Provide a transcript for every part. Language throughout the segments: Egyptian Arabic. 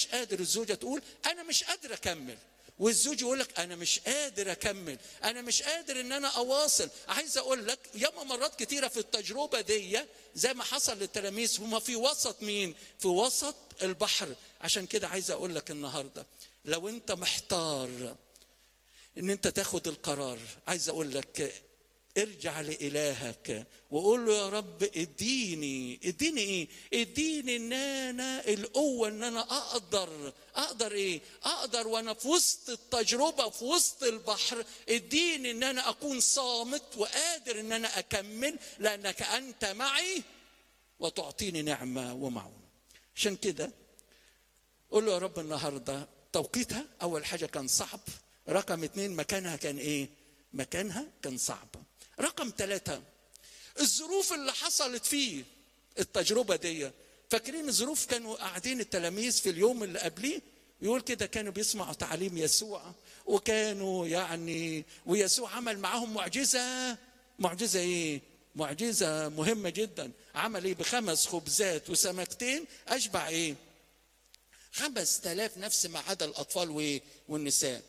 مش قادر الزوجه تقول انا مش قادر اكمل والزوج يقول لك انا مش قادر اكمل انا مش قادر ان انا اواصل عايز اقول لك ياما مرات كتيره في التجربه دي زي ما حصل للتلاميذ هما في وسط مين في وسط البحر عشان كده عايز اقول لك النهارده لو انت محتار ان انت تاخد القرار عايز اقول لك ارجع لإلهك وقول له يا رب اديني اديني ايه اديني ان انا القوة ان انا اقدر اقدر ايه اقدر وانا في وسط التجربة في وسط البحر اديني ان انا اكون صامت وقادر ان انا اكمل لانك انت معي وتعطيني نعمة ومعونة عشان كده قول له يا رب النهارده توقيتها اول حاجة كان صعب رقم اتنين مكانها كان ايه مكانها كان صعب رقم ثلاثة الظروف اللي حصلت فيه التجربة دي فاكرين الظروف كانوا قاعدين التلاميذ في اليوم اللي قبليه يقول كده كانوا بيسمعوا تعليم يسوع وكانوا يعني ويسوع عمل معاهم معجزة معجزة ايه معجزة مهمة جدا عمل ايه بخمس خبزات وسمكتين اشبع ايه خمس تلاف نفس ما عدا الاطفال وايه والنساء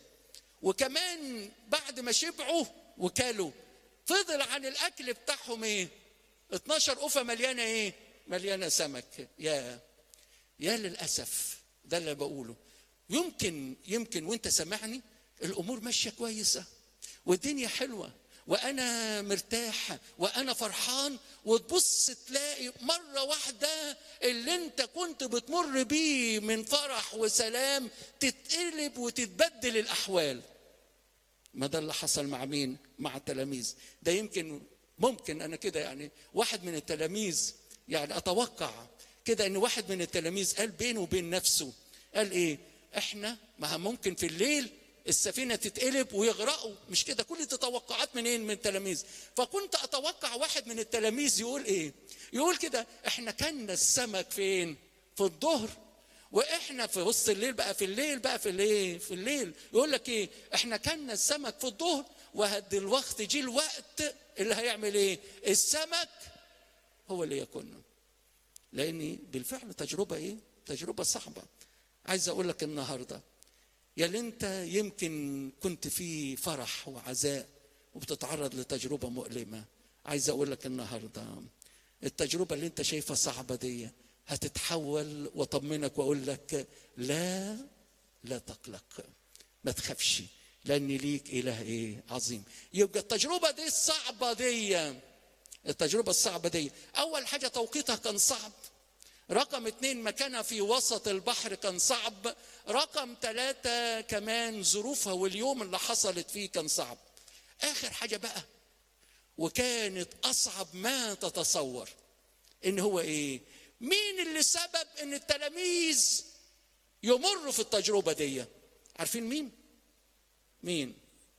وكمان بعد ما شبعوا وكلوا فضل عن الاكل بتاعهم ايه 12 قفه مليانه ايه مليانه سمك يا يا للاسف ده اللي بقوله يمكن يمكن وانت سامعني الامور ماشيه كويسه والدنيا حلوه وانا مرتاح وانا فرحان وتبص تلاقي مره واحده اللي انت كنت بتمر بيه من فرح وسلام تتقلب وتتبدل الاحوال ما ده اللي حصل مع مين مع التلاميذ ده يمكن ممكن انا كده يعني واحد من التلاميذ يعني اتوقع كده ان واحد من التلاميذ قال بينه وبين نفسه قال ايه احنا ما ممكن في الليل السفينه تتقلب ويغرقوا مش كده كل دي تتوقعات منين من التلاميذ فكنت اتوقع واحد من التلاميذ يقول ايه يقول كده احنا كنا السمك فين في الظهر واحنا في وسط الليل بقى في الليل بقى في الليل في الليل يقول لك ايه احنا كنا السمك في الظهر وهد الوقت جه الوقت اللي هيعمل ايه السمك هو اللي يكون لاني بالفعل تجربه ايه تجربه صعبه عايز اقول لك النهارده يا اللي انت يمكن كنت في فرح وعزاء وبتتعرض لتجربه مؤلمه عايز اقول لك النهارده التجربه اللي انت شايفها صعبه دي هتتحول واطمنك واقول لك لا لا تقلق ما تخافش لان ليك اله ايه عظيم يبقى التجربه دي الصعبه دي التجربه الصعبه دي اول حاجه توقيتها كان صعب رقم اتنين مكانها في وسط البحر كان صعب رقم ثلاثة كمان ظروفها واليوم اللي حصلت فيه كان صعب آخر حاجة بقى وكانت أصعب ما تتصور إن هو إيه مين اللي سبب إن التلاميذ يمروا في التجربة دي عارفين مين مين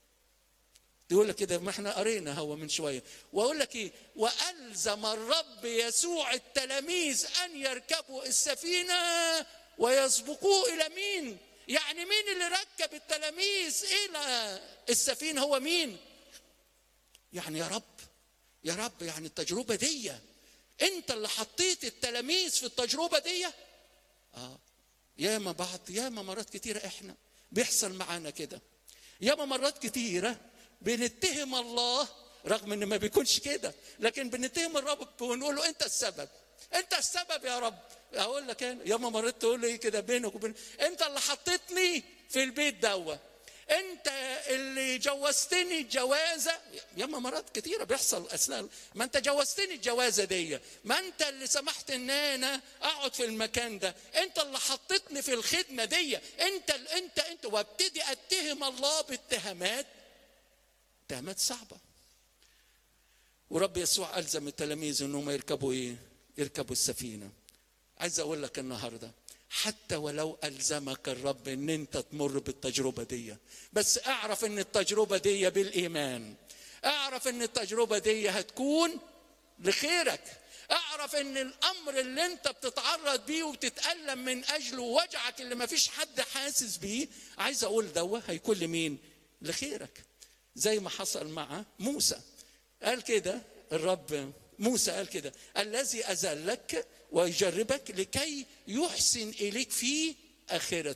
يقول لك كده ما احنا قرينا هو من شويه واقول لك ايه والزم الرب يسوع التلاميذ ان يركبوا السفينه ويسبقوه الى مين يعني مين اللي ركب التلاميذ الى السفينه هو مين يعني يا رب يا رب يعني التجربه دي انت اللي حطيت التلاميذ في التجربه دي اه ياما بعض ياما مرات كتيره احنا بيحصل معانا كده ياما مرات كتيره بنتهم الله رغم ان ما بيكونش كده لكن بنتهم الرب ونقول له انت السبب انت السبب يا رب اقول لك انا ياما مرات تقول لي كده بينك وبين انت اللي حطيتني في البيت دوا انت اللي جوزتني الجوازه ياما مرات كتيره بيحصل اثناء ما انت جوزتني الجوازه دي ما انت اللي سمحت ان انا اقعد في المكان ده انت اللي حطيتني في الخدمه دي انت انت انت وابتدي اتهم الله باتهامات اتهامات صعبه ورب يسوع الزم التلاميذ انهم يركبوا ايه يركبوا السفينه عايز اقول لك النهارده حتى ولو الزمك الرب ان انت تمر بالتجربه دي بس اعرف ان التجربه دي بالايمان اعرف ان التجربه دي هتكون لخيرك اعرف ان الامر اللي انت بتتعرض بيه وبتتالم من اجله وجعك اللي ما فيش حد حاسس بيه عايز اقول دوا هيكون لمين لخيرك زي ما حصل مع موسى قال كده الرب موسى قال كده الذي أذلك ويجربك لكي يحسن إليك في اخرته